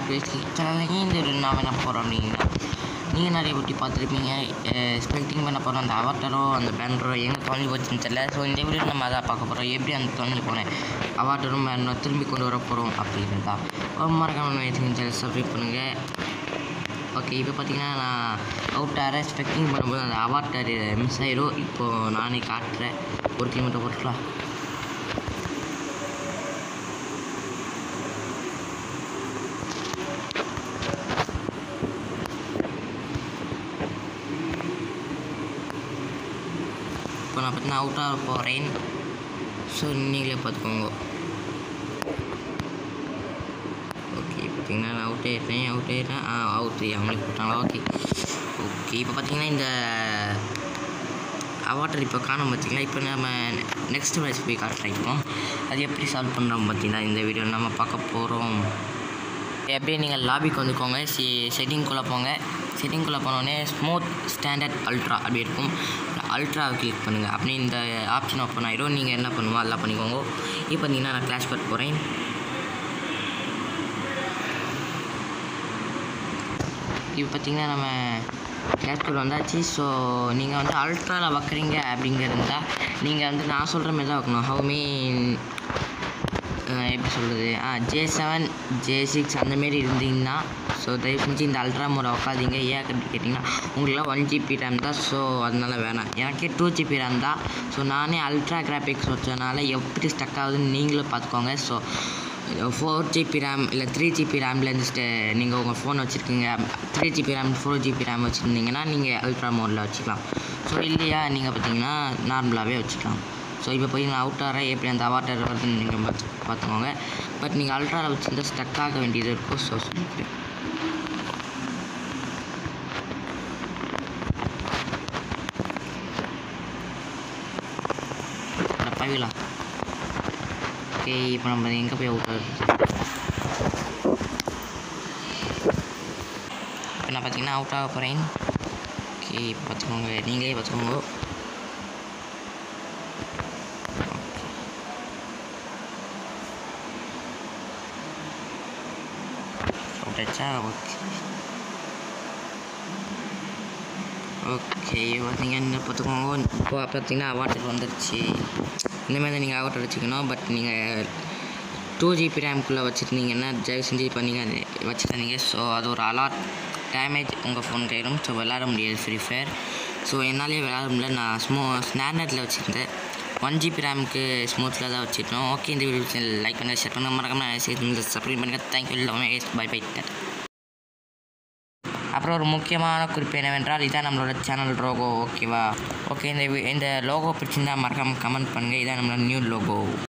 சேனலுக்கு இந்த வீடியோ நான் என்ன போகிறோம் அப்படின்னா நீங்கள் நிறைய குட்டி பார்த்துருப்பீங்க ஸ்பெக்டிங் பண்ண போகிறோம் அந்த அவாட்டரோ அந்த பேனரோ எங்கே தொலைஞ்சு போச்சுன்னு தெரியல ஸோ இந்த வீடியோ நம்ம அதான் பார்க்க போகிறோம் எப்படி அந்த தொலைஞ்சு போனேன் அவாட்டரும் பேனரோ திரும்பி கொண்டு வர போகிறோம் அப்படின்னு தான் ஒரு மறக்காம சேனல் சப்ஸ்கிரைப் பண்ணுங்கள் ஓகே இப்போ பார்த்தீங்கன்னா நான் அவுட்டார ஸ்பெக்டிங் பண்ணும்போது அந்த அவாட்டர் மிஸ் ஆயிரும் இப்போது நானே காட்டுறேன் ஒரு கிலோமீட்டர் போட்டுக்கலாம் இப்போ நான் பார்த்தீங்கன்னா அவுட்டாக போகிறேன் ஸோ நீங்களே பார்த்துக்கோங்க ஓகே பார்த்தீங்கன்னா நான் அவுட் ஆயிட்டேன் அவுட் ஆயிட்டேன் ஆ அவுட் அவங்களே போட்டாங்களா ஓகே ஓகே இப்போ பார்த்தீங்கன்னா இந்த அவாட்டர் இப்போ காணும் பார்த்தீங்களா இப்போ நம்ம நெக்ஸ்ட் மேட்ச் போய் காட்டுறேன் இப்போ அது எப்படி சால்வ் பண்ணுறோம் பார்த்தீங்கன்னா இந்த வீடியோவில் நம்ம பார்க்க போகிறோம் எப்படியே நீங்கள் லாபிக்கு வந்துக்கோங்க சி செட்டிங்குள்ளே போங்க செட்டிங்குள்ளே போனோடனே ஸ்மூத் ஸ்டாண்டர்ட் அல்ட்ரா அப்படி இருக்கும் அல்ட்ராவை கிளிக் பண்ணுங்கள் அப்படி இந்த ஆப்ஷன் ஓப்பன் ஆகிடும் நீங்கள் என்ன பண்ணுவோம் அதெல்லாம் பண்ணிக்கோங்க இப்போ பார்த்தீங்கன்னா நான் கிளாஷ் பட் போகிறேன் இப்போ பார்த்தீங்கன்னா நம்ம கிளாஸ்குள்ள வந்தாச்சு ஸோ நீங்கள் வந்து அல்ட்ராவில் வைக்கிறீங்க அப்படிங்கிறதா நீங்கள் வந்து நான் சொல்கிற மாதிரி தான் வைக்கணும் ஹவு மீன் எப்படி சொல்கிறது ஆ ஜே செவன் ஜே சிக்ஸ் அந்தமாரி இருந்தீங்கன்னா ஸோ தயவு செஞ்சு இந்த அல்ட்ரா மோட உட்காதீங்க ஏன் அப்படின்னு கேட்டிங்கன்னா உங்களுக்குலாம் ஒன் ஜிபி ரேம் தான் ஸோ அதனால வேணாம் எனக்கே டூ ஜிபி ரேம் தான் ஸோ நானே அல்ட்ரா கிராஃபிக்ஸ் வச்சதுனால எப்படி ஸ்டக் ஆகுதுன்னு நீங்களும் பார்த்துக்கோங்க ஸோ ஃபோர் ஜிபி ரேம் இல்லை த்ரீ ஜிபி ரேம்லேருந்து நீங்கள் உங்கள் ஃபோன் வச்சுருக்கீங்க three GB RAM four GB RAM வச்சுருந்தீங்கன்னா நீங்கள் அல்ட்ரா மோடில் வச்சுக்கலாம் ஸோ இல்லையா நீங்கள் பார்த்தீங்கன்னா நார்மலாகவே வச்சுக்கலாம் ஸோ இப்போ போய் நான் அவுட்டார எப்படி அந்த அவாட்டர் வருதுன்னு நீங்கள் பார்த்து பார்த்துக்கோங்க பட் நீங்கள் அல்ட்ராவில் வச்சுருந்தா ஸ்டக் ஆக வேண்டியது இருக்கும் ஸோ சொல்லிக்கிறேன் பவிலா ஓகே இப்போ நம்ம எங்கே போய் அவுட் ஆகுது இப்போ நான் பார்த்தீங்கன்னா அவுட் ஆக போகிறேன் ஓகே இப்போ பார்த்துக்கோங்க நீங்களே பார்த்துக்கோங்க அவுட்டாச்சா ஓகே ஓகே பார்த்தீங்க என்ன பார்த்துக்கோங்க இப்போ பார்த்தீங்கன்னா அவாட்டர் வந்துடுச்சு இந்த மாதிரி நீங்கள் அவாட்டர் வச்சுக்கணும் பட் நீங்கள் டூ ஜிபி ரேம்குள்ளே வச்சுருந்தீங்கன்னா தயவு செஞ்சு இப்போ நீங்கள் வச்சுருந்தீங்க ஸோ அது ஒரு அலாட் டேமேஜ் உங்கள் ஃபோன் கையிலும் ஸோ விளாட முடியாது ஃப்ரீ ஃபயர் ஸோ என்னாலே விளாட முடியல நான் ஸ்மோ ஸ்னாப்நெட்டில் வச்சுருந்தேன் ஒன் ஜிபி ரேமுக்கு ஸ்மூத்தில் தான் வச்சுருந்தோம் ஓகே இந்த வீடியோ லைக் பண்ணுங்கள் ஷேர் பண்ணுங்கள் மறக்காமல் சப்ஸ்கிரைப் பண்ணுங்கள் தேங்க்யூ எல்லாமே பை பை அப்புறம் ஒரு முக்கியமான குறிப்பு என்னவென்றால் இதான் நம்மளோட சேனல் லோகோ ஓகேவா ஓகே இந்த வி- இந்த லோகோ பிடிச்சிருந்தா மறக்காமல் கமெண்ட் பண்ணுங்கள் இதான் நம்மளோட நியூ லோகோ